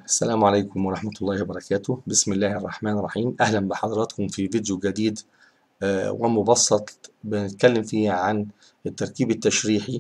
السلام عليكم ورحمة الله وبركاته بسم الله الرحمن الرحيم أهلا بحضراتكم في فيديو جديد آه، ومبسط بنتكلم فيه عن التركيب التشريحي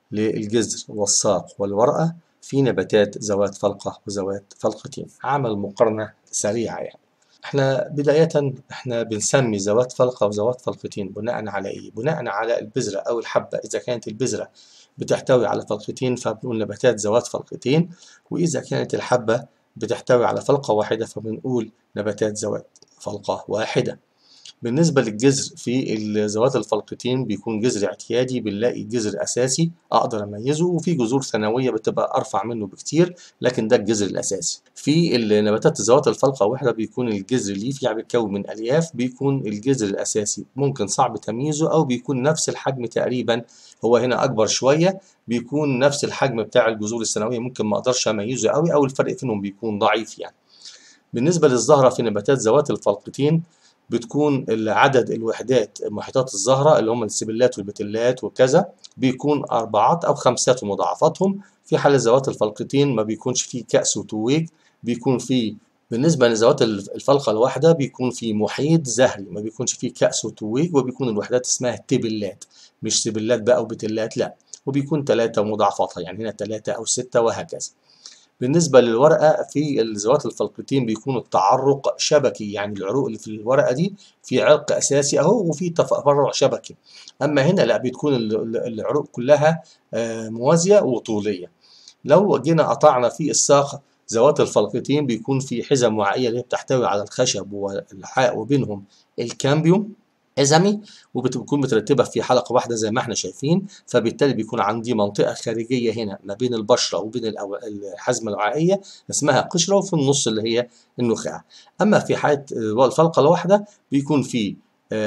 للجذر والساق والورقة في نباتات ذوات فلقة وذوات فلقتين عمل مقارنة سريعة يعني احنا بداية احنا بنسمي ذوات فلقة وذوات فلقتين بناء على ايه؟ بناء على البذرة أو الحبة إذا كانت البذرة بتحتوي على فلقتين فبنقول نباتات ذوات فلقتين وإذا كانت الحبة بتحتوي على فلقة واحدة فبنقول نباتات ذوات فلقة واحدة بالنسبة للجذر في ذوات الفلقتين بيكون جذر اعتيادي بنلاقي جذر أساسي أقدر أميزه وفي جذور ثانوية بتبقى أرفع منه بكتير لكن ده الجذر الأساسي في النباتات ذوات الفلقة واحدة بيكون الجذر ليف يعني بيتكون من ألياف بيكون الجذر الأساسي ممكن صعب تمييزه أو بيكون نفس الحجم تقريبا هو هنا أكبر شوية بيكون نفس الحجم بتاع الجذور الثانوية ممكن ما أقدرش أميزه قوي أو الفرق بينهم بيكون ضعيف يعني بالنسبة للزهرة في نباتات ذوات الفلقتين بتكون عدد الوحدات محيطات الزهرة اللي هم السبلات والبتلات وكذا بيكون أربعات أو خمسات ومضاعفاتهم في حالة ذوات الفلقتين ما بيكونش فيه كأس وتويج بيكون فيه بالنسبة لذوات الفلقة الواحدة بيكون في محيط زهري ما بيكونش فيه كأس وتويج وبيكون الوحدات اسمها تبلات مش سبلات بقى وبتلات لا وبيكون ثلاثة مضاعفاتها يعني هنا ثلاثة أو ستة وهكذا بالنسبة للورقة في ذوات الفلقتين بيكون التعرق شبكي يعني العروق اللي في الورقة دي في عرق أساسي أهو وفي تفرع شبكي أما هنا لا بتكون العروق كلها موازية وطولية لو جينا قطعنا في الساق ذوات الفلقتين بيكون في حزم وعائية اللي بتحتوي على الخشب واللحاء وبينهم الكامبيوم عزمي وبتكون مترتبة في حلقة واحدة زي ما احنا شايفين فبالتالي بيكون عندي منطقة خارجية هنا ما بين البشرة وبين الحزمة الوعائية اسمها قشرة وفي النص اللي هي النخاع أما في حالة الفلقة الواحدة بيكون في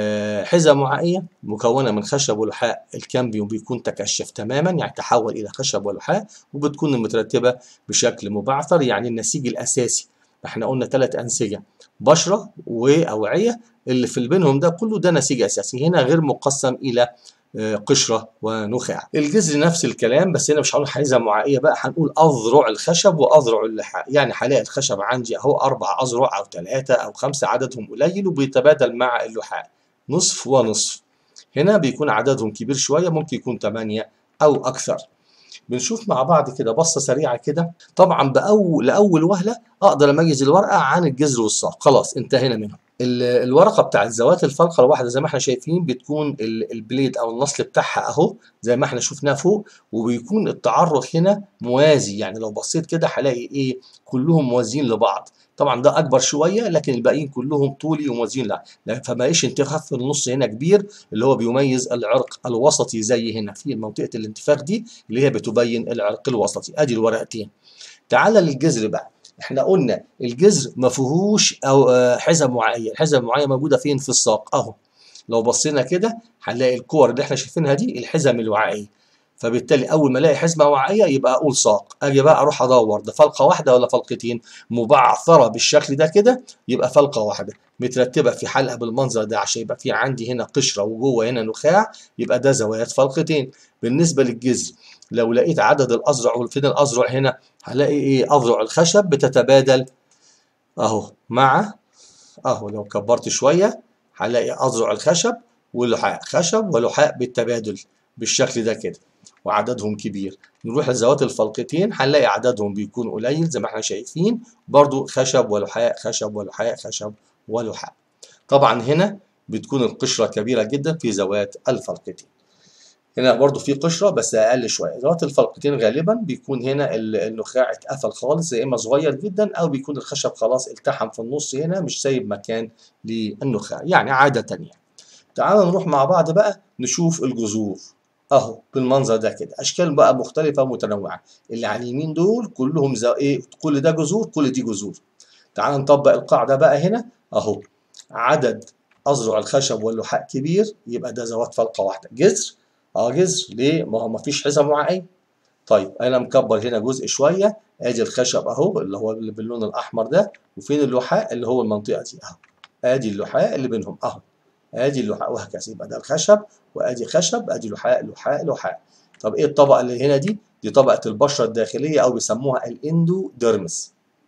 حزم وعائية مكونة من خشب ولحاء الكامبيوم بيكون تكشف تماما يعني تحول إلى خشب ولحاء وبتكون مترتبة بشكل مبعثر يعني النسيج الأساسي احنا قلنا ثلاث أنسجة بشرة وأوعية اللي في بينهم ده كله ده نسيج أساسي هنا غير مقسم إلى قشرة ونخاع الجذر نفس الكلام بس هنا مش هنقول حيزة معائية بقى هنقول أذرع الخشب وأذرع اللحاء يعني هلاقي الخشب عندي أهو أربع أذرع أو ثلاثة أو خمسة عددهم قليل وبيتبادل مع اللحاء نصف ونصف هنا بيكون عددهم كبير شوية ممكن يكون ثمانية أو أكثر بنشوف مع بعض كده بصة سريعة كده طبعا بأول لأول وهلة أقدر أميز الورقة عن الجذر والساق خلاص انتهينا منهم الورقة بتاعت ذوات الفلقة الواحدة زي ما احنا شايفين بتكون البليد أو النصل بتاعها أهو زي ما احنا شفناه فوق وبيكون التعرض هنا موازي يعني لو بصيت كده هلاقي إيه كلهم موازيين لبعض طبعا ده اكبر شويه لكن الباقيين كلهم طولي وموازيين لا فماليش انتفاخ في النص هنا كبير اللي هو بيميز العرق الوسطي زي هنا في منطقه الانتفاخ دي اللي هي بتبين العرق الوسطي ادي الورقتين تعال للجذر بقى احنا قلنا الجذر ما فيهوش او حزم معين الحزم معين موجوده فين في الساق اهو لو بصينا كده هنلاقي الكور اللي احنا شايفينها دي الحزم الوعائيه فبالتالي اول ما الاقي حزمه وعائيه يبقى اقول ساق اجي بقى اروح ادور ده فلقه واحده ولا فلقتين مبعثره بالشكل ده كده يبقى فلقه واحده مترتبه في حلقه بالمنظر ده عشان يبقى في عندي هنا قشره وجوه هنا نخاع يبقى ده ذوات فلقتين بالنسبه للجذر لو لقيت عدد الاذرع وفين الاذرع هنا هلاقي ايه اذرع الخشب بتتبادل اهو مع اهو لو كبرت شويه هلاقي اذرع الخشب ولحاء خشب ولحاء بالتبادل بالشكل ده كده وعددهم كبير نروح لذوات الفلقتين هنلاقي عددهم بيكون قليل زي ما احنا شايفين برضو خشب ولحاء خشب ولحاء خشب ولحاء طبعا هنا بتكون القشرة كبيرة جدا في ذوات الفلقتين هنا برضو في قشرة بس أقل شوية ذوات الفلقتين غالبا بيكون هنا النخاع اتقفل خالص يا إما صغير جدا أو بيكون الخشب خلاص التحم في النص هنا مش سايب مكان للنخاع يعني عادة يعني تعالوا نروح مع بعض بقى نشوف الجذور اهو بالمنظر ده كده اشكال بقى مختلفه ومتنوعه اللي على اليمين دول كلهم زي ايه كل ده جذور كل دي جذور تعال نطبق القاعده بقى هنا اهو عدد اذرع الخشب واللحاء كبير يبقى ده ذوات فلقه واحده جذر اه جذر ليه ما هو ما فيش حزم وعائيه طيب انا مكبر هنا جزء شويه ادي الخشب اهو اللي هو اللي باللون الاحمر ده وفين اللحاء اللي هو المنطقه دي اهو ادي اللحاء اللي بينهم اهو ادي اللحاء وهكذا يبقى ده الخشب وادي خشب ادي لحاء لحاء لحاء طب ايه الطبقه اللي هنا دي دي طبقه البشره الداخليه او بيسموها الاندوديرمس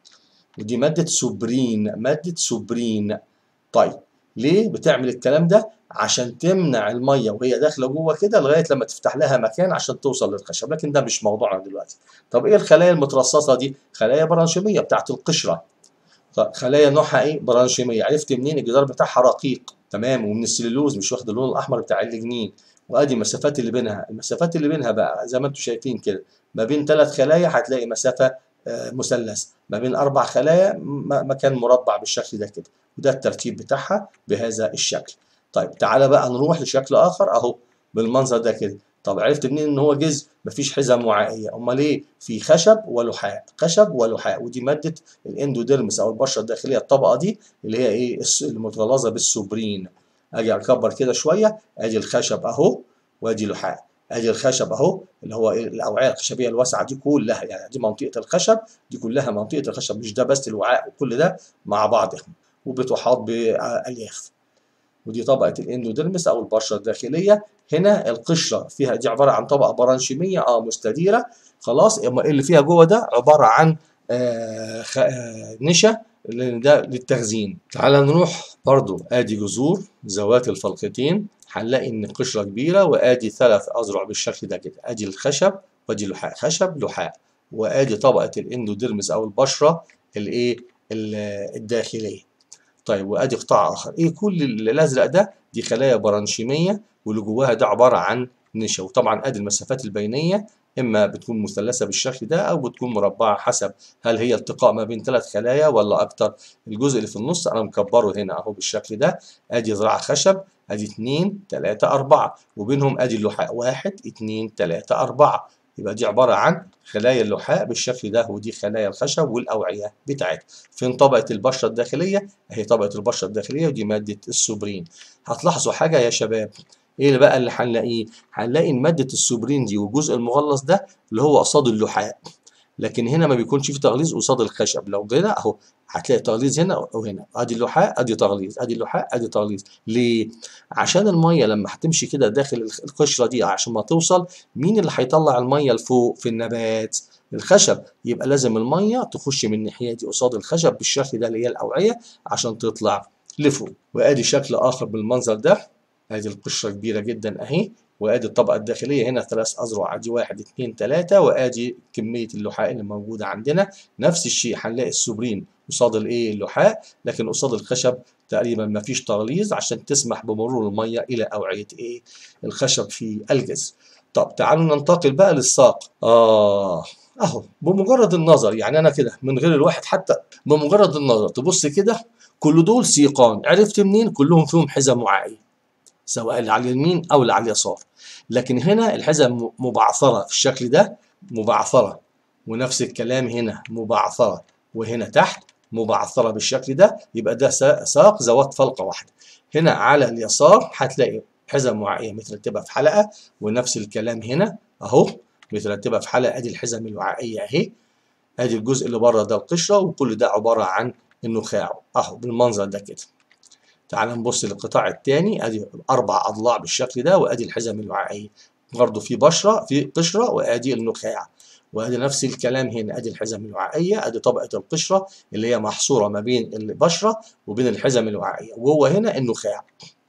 ودي ماده سوبرين ماده سوبرين طيب ليه بتعمل الكلام ده عشان تمنع الميه وهي داخله جوه كده لغايه لما تفتح لها مكان عشان توصل للخشب لكن ده مش موضوعنا دلوقتي طب ايه الخلايا المترصصه دي خلايا برانشيميه بتاعت القشره طب خلايا نوعها ايه برانشيميه عرفت منين الجدار بتاعها رقيق تمام ومن السليلوز مش واخد اللون الاحمر بتاع الجنين وادي المسافات اللي بينها المسافات اللي بينها بقى زي ما انتم شايفين كده ما بين ثلاث خلايا هتلاقي مسافه آه، مثلث ما بين اربع خلايا م- مكان مربع بالشكل ده كده وده الترتيب بتاعها بهذا الشكل طيب تعالى بقى نروح لشكل اخر اهو بالمنظر ده كده طب عرفت منين ان هو جذر مفيش حزم وعائيه امال ايه في خشب ولحاء خشب ولحاء ودي ماده الاندوديرمس او البشره الداخليه الطبقه دي اللي هي ايه الس- المتغلظه بالسوبرين اجي اكبر كده شويه ادي الخشب اهو وادي لحاء ادي الخشب اهو اللي هو إيه؟ الاوعيه الخشبيه الواسعه دي كلها يعني دي منطقه الخشب دي كلها منطقه الخشب مش ده بس الوعاء وكل ده مع بعضهم وبتحاط بالياف ودي طبقه الاندوديرمس او البشره الداخليه هنا القشره فيها دي عباره عن طبقه برانشيميه اه مستديره خلاص اما اللي فيها جوه ده عباره عن آه خ... آه نشا لأن ده للتخزين تعال نروح برضو ادي جذور ذوات الفلقتين هنلاقي ان قشره كبيره وادي ثلاث اذرع بالشكل ده كده ادي الخشب وادي لحاء خشب لحاء وادي طبقه الاندوديرمس او البشره الايه ال- الداخليه طيب وادي قطاع اخر ايه كل الازرق ده دي خلايا برانشيميه واللي جواها ده عباره عن نشا وطبعا ادي المسافات البينيه اما بتكون مثلثه بالشكل ده او بتكون مربعه حسب هل هي التقاء ما بين ثلاث خلايا ولا اكتر الجزء اللي في النص انا مكبره هنا اهو بالشكل ده ادي ذراع خشب ادي 2 3 4 وبينهم ادي اللحاء 1 2 3 4 يبقى دي عباره عن خلايا اللحاء بالشكل ده ودي خلايا الخشب والاوعيه بتاعتها فين طبقه البشره الداخليه اهي طبقه البشره الداخليه ودي ماده السوبرين هتلاحظوا حاجه يا شباب ايه اللي بقى اللي هنلاقيه هنلاقي ان ماده السوبرين دي والجزء المغلظ ده اللي هو قصاد اللحاء لكن هنا ما بيكونش في تغليظ قصاد الخشب لو جينا اهو هتلاقي تغليظ هنا وهنا ادي اللحاء ادي تغليظ ادي اللحاء ادي تغليظ ليه عشان الميه لما هتمشي كده داخل الخ- القشره دي عشان ما توصل مين اللي هيطلع الميه لفوق في النبات الخشب يبقى لازم الميه تخش من الناحيه دي قصاد الخشب بالشكل ده اللي هي الاوعيه عشان تطلع لفوق وادي شكل اخر بالمنظر ده ادي القشره كبيره جدا اهي وادي الطبقه الداخليه هنا ثلاث اذرع ادي واحد اثنين ثلاثه وادي كميه اللحاء اللي موجوده عندنا نفس الشيء هنلاقي السوبرين قصاد الايه اللحاء لكن قصاد الخشب تقريبا ما فيش تغليظ عشان تسمح بمرور الميه الى اوعيه ايه الخشب في الجذر طب تعالوا ننتقل بقى للساق اه اهو بمجرد النظر يعني انا كده من غير الواحد حتى بمجرد النظر تبص كده كل دول سيقان عرفت منين كلهم فيهم حزم وعائيه سواء اللي على اليمين او اللي على اليسار لكن هنا الحزم مبعثره في الشكل ده مبعثره ونفس الكلام هنا مبعثره وهنا تحت مبعثره بالشكل ده يبقى ده سا- ساق ذوات فلقه واحده هنا على اليسار هتلاقي حزم وعائيه مترتبه في حلقه ونفس الكلام هنا اهو مترتبه في حلقه ادي الحزم الوعائيه اهي ادي الجزء اللي بره ده القشره وكل ده عباره عن النخاع اهو بالمنظر ده كده تعال نبص للقطاع الثاني ادي اربع اضلاع بالشكل ده وادي الحزم الوعائيه برضه في بشره في قشره وادي النخاع وادي نفس الكلام هنا ادي الحزم الوعائيه ادي طبقه القشره اللي هي محصوره ما بين البشره وبين الحزم الوعائيه وجوه هنا النخاع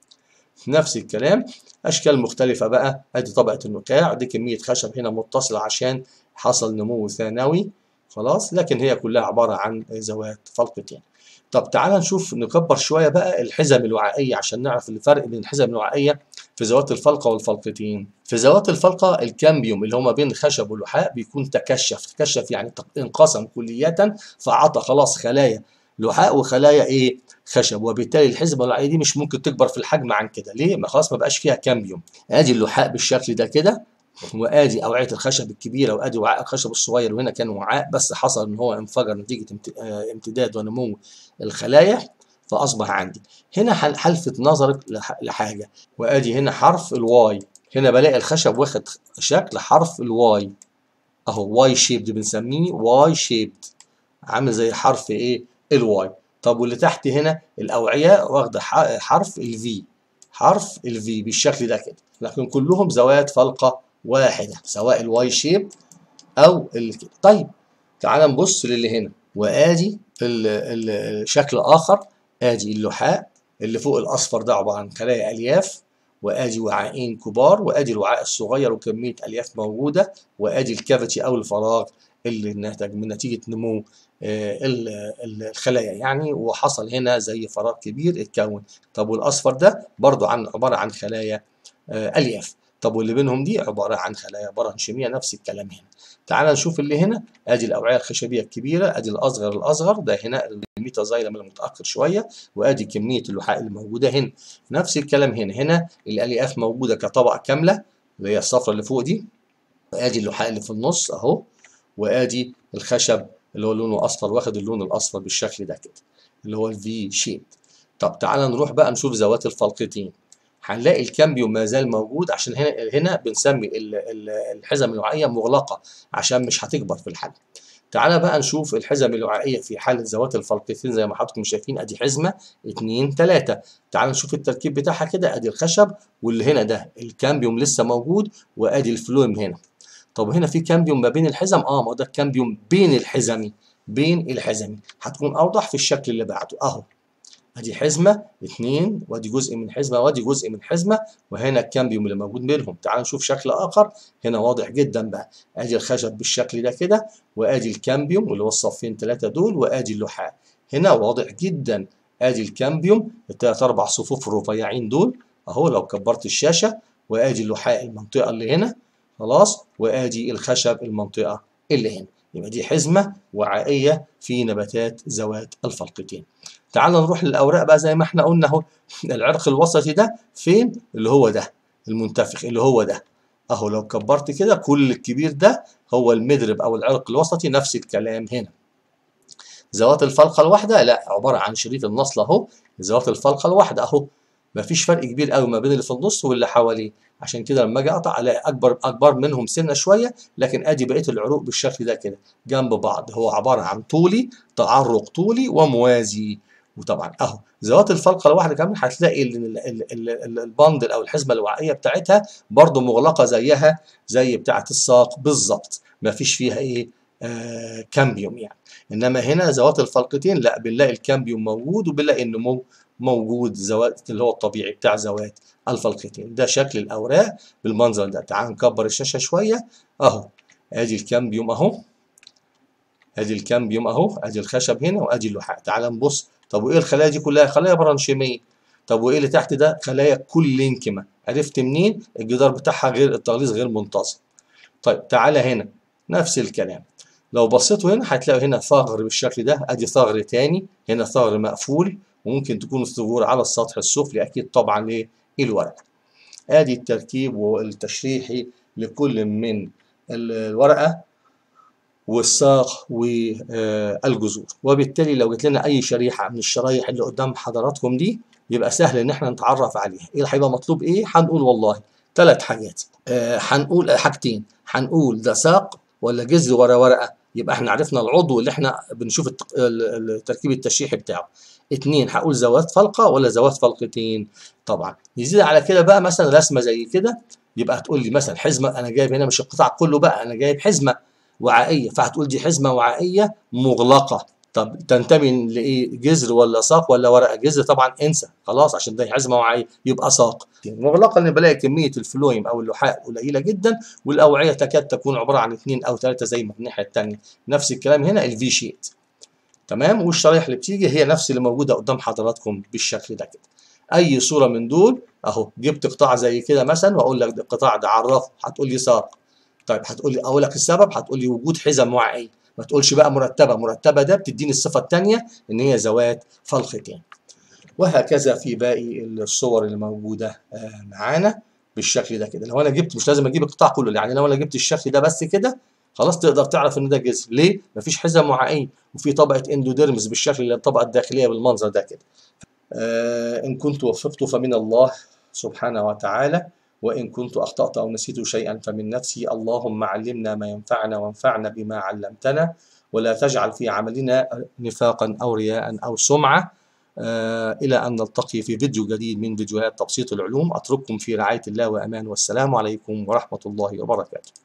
نفس الكلام اشكال مختلفه بقى ادي طبقه النخاع دي كميه خشب هنا متصله عشان حصل نمو ثانوي خلاص لكن هي كلها عباره عن ذوات فلقتين طب تعال نشوف نكبر شويه بقى الحزم الوعائيه عشان نعرف الفرق بين الحزم الوعائيه في ذوات الفلقه والفلقتين في ذوات الفلقه الكامبيوم اللي هو ما بين الخشب واللحاء بيكون تكشف تكشف يعني تق- انقسم كلية فعطى خلاص خلايا لحاء وخلايا ايه خشب وبالتالي الحزمه الوعائيه دي مش ممكن تكبر في الحجم عن كده ليه ما خلاص ما بقاش فيها كامبيوم ادي اللحاء بالشكل ده كده وادي اوعيه الخشب الكبيره وادي وعاء الخشب الصغير وهنا كان وعاء بس حصل ان هو انفجر نتيجه امت- آه، امتداد ونمو الخلايا فاصبح عندي هنا هل- هلفت نظرك لح- لحاجه وادي هنا حرف الواي هنا بلاقي الخشب واخد شكل حرف الواي اهو واي شيبد بنسميه واي شيبد عامل زي حرف ايه الواي طب واللي تحت هنا الاوعيه واخده ح- حرف الفي حرف الفي بالشكل ده كده لكن كلهم ذوات فلقه واحده سواء الواي شيب او اللي كده طيب تعال نبص للي هنا وادي الشكل اخر ادي اللحاء اللي فوق الاصفر ده عباره عن خلايا الياف وادي وعاءين كبار وادي الوعاء الصغير وكميه الياف موجوده وادي الكافيتي او الفراغ اللي نتج من نتيجه نمو الخلايا يعني وحصل هنا زي فراغ كبير اتكون طب والاصفر ده برضو عن عباره عن خلايا الياف طب واللي بينهم دي عباره عن خلايا برانشيميه نفس الكلام هنا تعال نشوف اللي هنا ادي الاوعيه الخشبيه الكبيره ادي الاصغر الاصغر ده هنا الميتازايلم المتاخر شويه وادي كميه اللحاء اللي موجوده هنا نفس الكلام هنا هنا الالياف موجوده كطبقه كامله اللي هي الصفرة اللي فوق دي وادي اللحاء اللي في النص اهو وادي الخشب اللي هو لونه اصفر واخد اللون الاصفر بالشكل ده كده اللي هو الفي شيب طب تعال نروح بقى نشوف ذوات الفلقتين هنلاقي الكامبيوم ما زال موجود عشان هنا هنا بنسمي الحزم الوعائيه مغلقه عشان مش هتكبر في الحجم. تعالى بقى نشوف الحزم الوعائيه في حاله ذوات الفلقتين زي ما حضراتكم شايفين ادي حزمه 2 3 تعال نشوف التركيب بتاعها كده ادي الخشب واللي هنا ده الكامبيوم لسه موجود وادي الفلويم هنا. طب هنا في كامبيوم ما بين الحزم اه ما هو ده الكامبيوم بين الحزمي بين الحزمي هتكون اوضح في الشكل اللي بعده اهو ادي حزمه اثنين وادي جزء من حزمه وادي جزء من حزمه وهنا الكامبيوم اللي موجود بينهم تعال نشوف شكل اخر هنا واضح جدا بقى ادي الخشب بالشكل ده كده وادي الكامبيوم اللي هو الصفين ثلاثه دول وادي اللحاء هنا واضح جدا ادي الكامبيوم الثلاث اربع صفوف الرفيعين دول اهو لو كبرت الشاشه وادي اللحاء المنطقه اللي هنا خلاص وادي الخشب المنطقه اللي هنا يبقى دي حزمه وعائيه في نباتات ذوات الفلقتين تعال نروح للاوراق بقى زي ما احنا قلنا اهو العرق الوسطي ده فين اللي هو ده المنتفخ اللي هو ده اهو لو كبرت كده كل الكبير ده هو المدرب او العرق الوسطي نفس الكلام هنا ذوات الفلقه الواحده لا عباره عن شريط النصل اهو ذوات الفلقه الواحده اهو مفيش فرق كبير قوي ما بين اللي في النص واللي حواليه عشان كده لما اجي اقطع الاقي اكبر اكبر منهم سنه شويه لكن ادي بقيه العروق بالشكل ده كده جنب بعض هو عباره عن طولي تعرق طولي وموازي وطبعا اهو ذوات الفلقه الواحده كمان هتلاقي البندل او الحزمه الوعائيه بتاعتها برضو مغلقه زيها زي بتاعه الساق بالظبط ما فيش فيها ايه آه كامبيوم يعني انما هنا ذوات الفلقتين لا بنلاقي الكامبيوم موجود وبنلاقي النمو موجود ذوات اللي هو الطبيعي بتاع ذوات الفلقتين ده شكل الاوراق بالمنظر ده تعال نكبر الشاشه شويه اهو ادي الكامبيوم اهو ادي الكامبيوم اهو ادي الخشب هنا وادي اللحاء تعال نبص طب وايه الخلايا دي كلها خلايا برانشيميه طب وايه اللي تحت ده خلايا كولينكما عرفت منين الجدار بتاعها غير التغليظ غير منتظم طيب تعالى هنا نفس الكلام لو بصيتوا هنا هتلاقوا هنا ثغر بالشكل ده ادي ثغر تاني هنا ثغر مقفول وممكن تكون الثغور على السطح السفلي اكيد طبعا للورق ادي التركيب والتشريحي لكل من الورقه والساق والجذور وبالتالي لو جت لنا اي شريحه من الشرايح اللي قدام حضراتكم دي يبقى سهل ان احنا نتعرف عليها ايه هيبقى مطلوب ايه هنقول والله ثلاث حاجات هنقول آه حاجتين هنقول ده ساق ولا جذر ورا ورقه يبقى احنا عرفنا العضو اللي احنا بنشوف التركيب التشريحي بتاعه اتنين هقول ذوات فلقه ولا ذوات فلقتين طبعا يزيد على كده بقى مثلا رسمه زي كده يبقى هتقول لي مثلا حزمه انا جايب هنا مش القطاع كله بقى انا جايب حزمه وعائيه فهتقول دي حزمه وعائيه مغلقه طب تنتمي لايه جذر ولا ساق ولا ورقه جذر طبعا انسى خلاص عشان ده حزمه وعائيه يبقى ساق مغلقه لان بلاقي كميه الفلويم او اللحاء قليله جدا والاوعيه تكاد تكون عباره عن اثنين او ثلاثه زي ما في الناحيه الثانيه نفس الكلام هنا الفي شيت تمام والشرايح اللي بتيجي هي نفس اللي موجوده قدام حضراتكم بالشكل ده كده اي صوره من دول اهو جبت قطاع زي كده مثلا واقول لك القطاع ده عرفه هتقول لي ساق طيب هتقول لي اقول لك السبب هتقول لي وجود حزم وعائيه ما تقولش بقى مرتبه مرتبه ده بتديني الصفه الثانيه ان هي ذوات فلقتين وهكذا في باقي الصور اللي موجوده معانا بالشكل ده كده لو انا جبت مش لازم اجيب القطاع كله يعني لو انا جبت الشكل ده بس كده خلاص تقدر تعرف ان ده جذر ليه مفيش حزم وعائيه وفي طبقه اندوديرمس بالشكل اللي الطبقه الداخليه بالمنظر ده كده آه ان كنت وفقت فمن الله سبحانه وتعالى وإن كنت أخطأت أو نسيت شيئا فمن نفسي اللهم علمنا ما ينفعنا وانفعنا بما علمتنا ولا تجعل في عملنا نفاقا أو رياء أو سمعة آه إلى أن نلتقي في فيديو جديد من فيديوهات تبسيط العلوم أترككم في رعاية الله وأمان والسلام عليكم ورحمة الله وبركاته